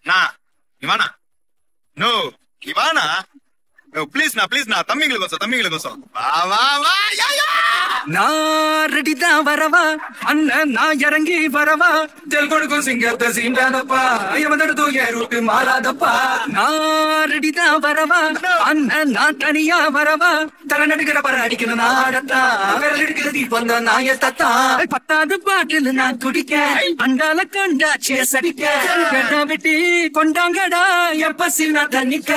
நான் இவானா நோ இவானா நோ ப்ளீஸ் நான் ப்ளீஸ் நான் தம்பிங்களுக்கோசம் தம்பிங்களுக்கோசம் வா வா வா யா யா நான் ரெடி தான் வரவா அண்ணன் நான் இறங்கி வரவா தெல் கொடுக்கும் சிங்கத்தை சீண்டாதப்பா எவதடுத்தோ என் ரூட்டு மாறாதப்பா நான் ரெடி தான் வரவா அண்ணன் நான் தனியா வரவா தலை நடுக்கிற பர அடிக்கிற நாடத்தா விரல் எடுக்கிற தீபம் தான் நாய தத்தா பத்தாவது பாட்டில் நான் குடிக்க அண்டால கண்டா சேஸ் அடிக்க கெட்டா வெட்டி கொண்டாங்கடா எப்ப சீனா தண்ணிக்க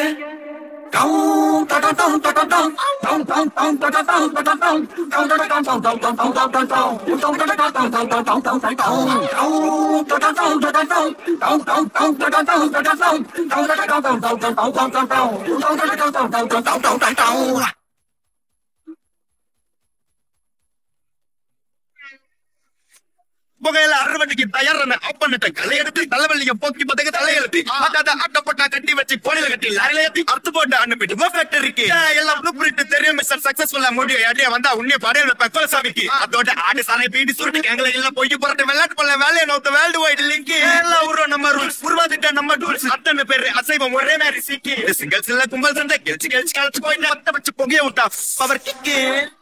புகையில அறுவடைக்கு தயாரான ஆப் பண்ணிட்டேன் களை எடுத்து தலைவலிய போக்கி பதக்க தலையெழுத்தி பார்க்காத ஆட்டப்பட்டா கட்டி வச்சு கோணில கட்டி லாரில ஏத்தி அறுத்து போட்டு அனுப்பிட்டு ஃபேக்டரிக்கு எல்லாம் ப்ளூ பிரிண்ட் தெரியும் மிஸ்டர் சக்சஸ்ஃபுல்லா முடியும் அடியா வந்தா உன்னைய படையில வைப்பேன் குலசாமிக்கு அதோட ஆடு சாலை பீடி சுருட்டு எங்களை எல்லாம் பொய்ய போறது விளையாட்டு போல வேலையை நோத்த வேர்ல்டு வைடு லிங்க் எல்லாம் உருவம் நம்ம ரூல்ஸ் உருவாதிட்ட நம்ம டூல்ஸ் அத்தனை பேரு அசைவம் ஒரே மாதிரி சிக்கி சிங்கிள்ஸ் இல்ல கும்பல் சண்டை கெளிச்சு கெளிச்சு கழிச்சு போயிட்டு பத்த வச்சு புகைய விட்டா பவர் கிக்கு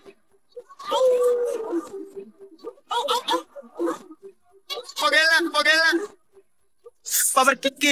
புகையில புகையில பவர் கிக்கு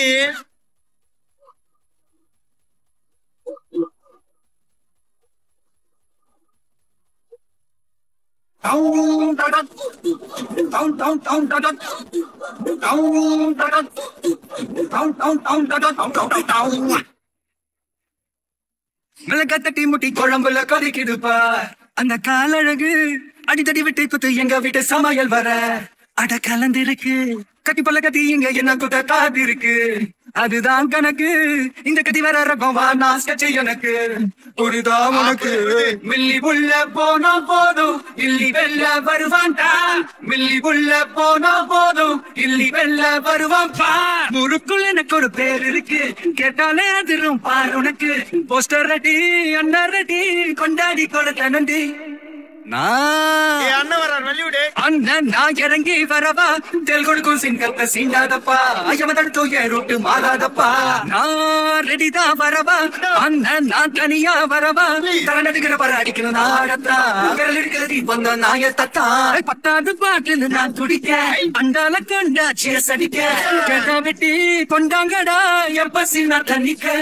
மிளகா தட்டி முட்டி குழம்புல கொதிக்குதுப்பா அந்த காலழகு அடித்தடி விட்டு குத்து எங்க வீட்டு சமையல் வர அட கலந்திருக்கு கட்டி பல்ல கட்டி இங்க என்ன குத்த காது இருக்கு அதுதான் கணக்கு இந்த கத்தி வர ரகம் வா நான் sketch எனக்கு புரிதா உனக்கு மில்லி புள்ள போனா போதும் இல்லி வெல்ல வருவான்டா மில்லி புள்ள போனா போதும் இல்லி வெல்ல வருவான் பா முறுக்குள் எனக்கு ஒரு பேர் இருக்கு கேட்டாலே அதிரும் பார் உனக்கு போஸ்டர் ரெடி அண்ணன் ரெடி கொண்டாடி கொடுத்த நன்றி நான் ஏ அண்ணன் வர்றார் வெளியூடு அண்ணன் நான் இறங்கி வரவா தெல் கொடுக்கும் சிங்கத்தை சீண்டாதப்பா ஐயமதடுத்தோ என் ரூட்டு மாறாதப்பா நான் ரெடி தான் வரவா அண்ணன் நான் தனியா வரவா தலை நடுக்கிற பர அடிக்கிற நாடத்தா விரல் எடுக்கிற தீபம் தான் நாய தத்தா பத்தாவது பாட்டில் நான் துடிக்க அண்டால கண்டா சேஸ் அடிக்க கேட்டா வெட்டி கொண்டாங்கடா எப்ப சீனா தண்ணிக்க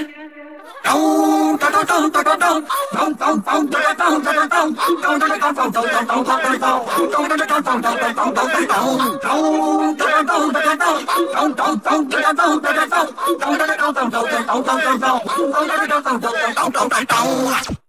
Don't